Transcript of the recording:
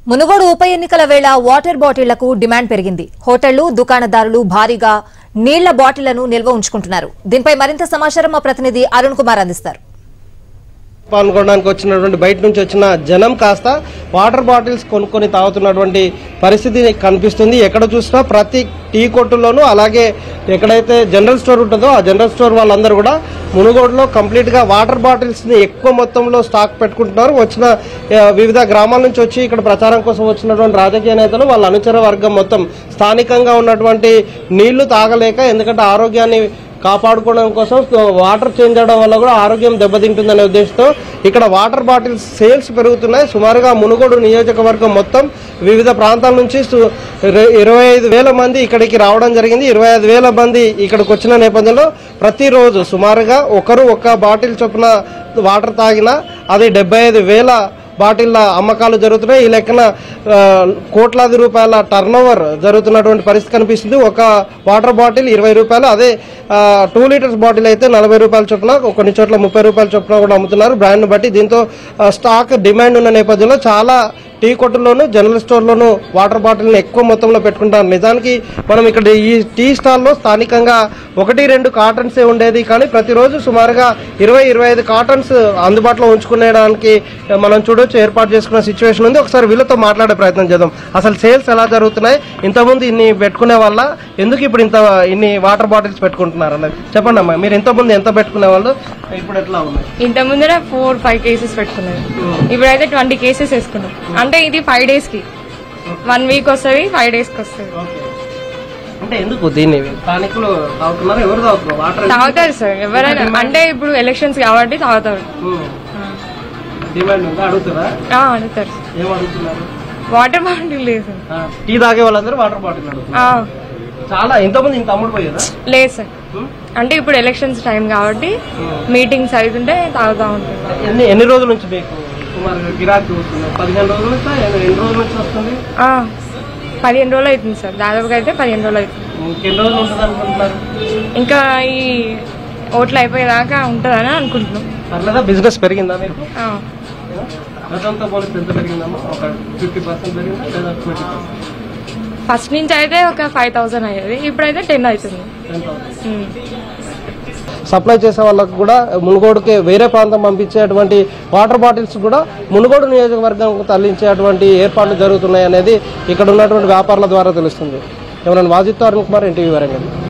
మునుగోడు ఉప ఎన్నికల వేళ వాటర్ బాటిళ్లకు డిమాండ్ పెరిగింది హోటళ్లు దుకాణదారులు భారీగా నీళ్ల బాటిళ్లను నిల్వ ఉంచుకుంటున్నారు దీనిపై మరింత సమాచారం మా ప్రతినిధి అరుణ్ కుమార్ అందిస్తారు పాల్గొనడానికి వచ్చినటువంటి బయట నుంచి వచ్చిన జనం కాస్త వాటర్ బాటిల్స్ కొనుక్కొని తాగుతున్నటువంటి పరిస్థితి కనిపిస్తుంది ఎక్కడ చూసినా ప్రతి టీ కొట్టులోనూ అలాగే ఎక్కడైతే జనరల్ స్టోర్ ఉంటుందో ఆ జనరల్ స్టోర్ వాళ్ళందరూ కూడా మునుగోడులో కంప్లీట్ గా వాటర్ బాటిల్స్ ని ఎక్కువ మొత్తంలో స్టాక్ పెట్టుకుంటున్నారు వచ్చిన ఆ, వివిధ గ్రామాల నుంచి వచ్చి ఇక్కడ ప్రచారం కోసం వచ్చినటువంటి రాజకీయ నేతలు వాళ్ళ అనుచర వర్గం మొత్తం స్థానికంగా ఉన్నటువంటి నీళ్లు తాగలేక ఎందుకంటే ఆరోగ్యాన్ని కాపాడుకోవడం కోసం వాటర్ చేంజ్ అవడం వల్ల కూడా ఆరోగ్యం దెబ్బతింటుందనే ఉద్దేశంతో ఇక్కడ వాటర్ బాటిల్స్ సేల్స్ పెరుగుతున్నాయి సుమారుగా మునుగోడు నియోజకవర్గం మొత్తం వివిధ ప్రాంతాల నుంచి సు- ఇర- ఇరవై ఐదు వేల మంది ఇక్కడికి రావడం జరిగింది ఇరవై ఐదు వేల మంది ఇక్కడికి వచ్చిన నేపథ్యంలో ప్రతిరోజు సుమారుగా ఒకరు ఒక బాటిల్ చొప్పున వాటర్ తాగినా అది డెబ్బై ఐదు వేల బాటిళ్ల అమ్మకాలు జరుగుతున్నాయి ఈ లెక్కన ఆ, కోట్లాది రూపాయల టర్న్ ఓవర్ జరుగుతున్నటువంటి పరిస్థితి కనిపిస్తుంది ఒక వాటర్ బాటిల్ ఇరవై రూపాయలు అదే టూ లీటర్స్ బాటిల్ అయితే నలభై రూపాయల చొప్పున కొన్ని చోట్ల ముప్పై రూపాయల చొప్పున కూడా అమ్ముతున్నారు బ్రాండ్ బట్టి దీంతో ఆ, స్టాక్ డిమాండ్ ఉన్న నేపథ్యంలో చాలా టీ కొట్టులోను జనరల్ స్టోర్లోను వాటర్ బాటిల్ని ఎక్కువ మొత్తంలో పెట్టుకుంటారు నిజానికి మనం ఇక్కడ ఈ టీ స్టాల్లో స్థానికంగా ఒకటి రెండు కాటన్స్ ఉండేది కానీ ప్రతిరోజు సుమారుగా ఇరవై ఇరవై ఐదు కాటన్స్ అందుబాటులో ఉంచుకునేదానికి మనం చూడొచ్చు ఏర్పాటు చేసుకున్న సిచ్యువేషన్ ఉంది ఒకసారి వీళ్ళతో మాట్లాడే ప్రయత్నం చేద్దాం అసలు సేల్స్ ఎలా జరుగుతున్నాయి ఇంతకుముందు ఇన్ని పెట్టుకునే వల్ల ఎందుకు ఇప్పుడు ఇంత ఇన్ని వాటర్ బాటిల్స్ పెట్టుకుంటున్నారు అన్నది చెప్పండి అమ్మా మీరు ఇంతకుముందు ఎంత పెట్టుకునే వాళ్ళు ఇప్పుడు ఎట్లా ఉన్నాయి ఇంత ముందర ఫోర్ ఫైవ్ కేసెస్ పెట్టుకున్నది ఇప్పుడైతే ట్వంటీ కేసెస్ వేసుకున్నాం అంటే ఇది ఫైవ్ డేస్ కి వన్ వీక్ వస్తుంది ఫైవ్ డేస్ కి వస్తుంది అంటే ఎందుకు దీన్ని స్థానికులు తాగుతున్నారు ఎవరు తాగుతున్నారు వాటర్ తాగుతారు సార్ ఎవరైనా అంటే ఇప్పుడు ఎలక్షన్స్ కాబట్టి తాగుతారు డిమాండ్ ఉందా అడుగుతారా ఆ, అడుగుతారు ఏం అడుగుతున్నారు వాటర్ బాటిల్ లేదు సార్ ఆ, టీ తాగే వాళ్ళందరూ వాటర్ బాటిల్ అడుగుతున్నారు ఆ, చాలా ఇంతమంది ఇంత అమ్ముడు పోయేదా లేదు సార్ అంటే ఇప్పుడు ఎలక్షన్స్ టైం కాబట్టి మీటింగ్స్ అవుతుంటే తాగుతా ఉంటారు ఎన్ని ఎన్ని రోజుల నుంచి మీకు సుమారు గిరాకీ వస్తుంది పదిహేను రోజుల నుంచి ఎన్ని ఎన్ని రోజుల నుంచి వస్తుంది ఆ, పదిహేను రోజులు అవుతుంది సార్ దాదాపుగా అయితే పదిహేను రోజులు అవుతుంది ఇంకెన్ని రోజులు ఉంటుంది అనుకుంటున్నారు ఇంకా ఈ ఓట్లు అయిపోయేదాకా ఉంటుందని అనుకుంటున్నాం పర్లేదా బిజినెస్ పెరిగిందా మీకు ఆ, గతంతో పోలిస్తే ఎంత పెరిగిందమ్మా ఒక ఫిఫ్టీ పర్సెంట్ పెరిగిందా లేదా ట్వంటీ పర్సెంట్ ఫస్ట్ నుంచి అయితే ఒక ఫైవ్ థౌసండ్ అయ్యేది ఇప్పుడైతే టెన్ అవుతుంది ఉమ్. సప్లై చేసే వాళ్ళకు కూడా మునుగోడుకి వేరే ప్రాంతం పంపించేటువంటి వాటర్ బాటిల్స్ కూడా మునుగోడు నియోజకవర్గం తరలించేటువంటి ఏర్పాట్లు జరుగుతున్నాయి అనేది ఇక్కడ ఉన్నటువంటి వ్యాపారుల ద్వారా తెలుస్తుంది ఎవరైనా వాజిత్ అరుణ్ కుమార్ ఎన్టీవీ వరంగల్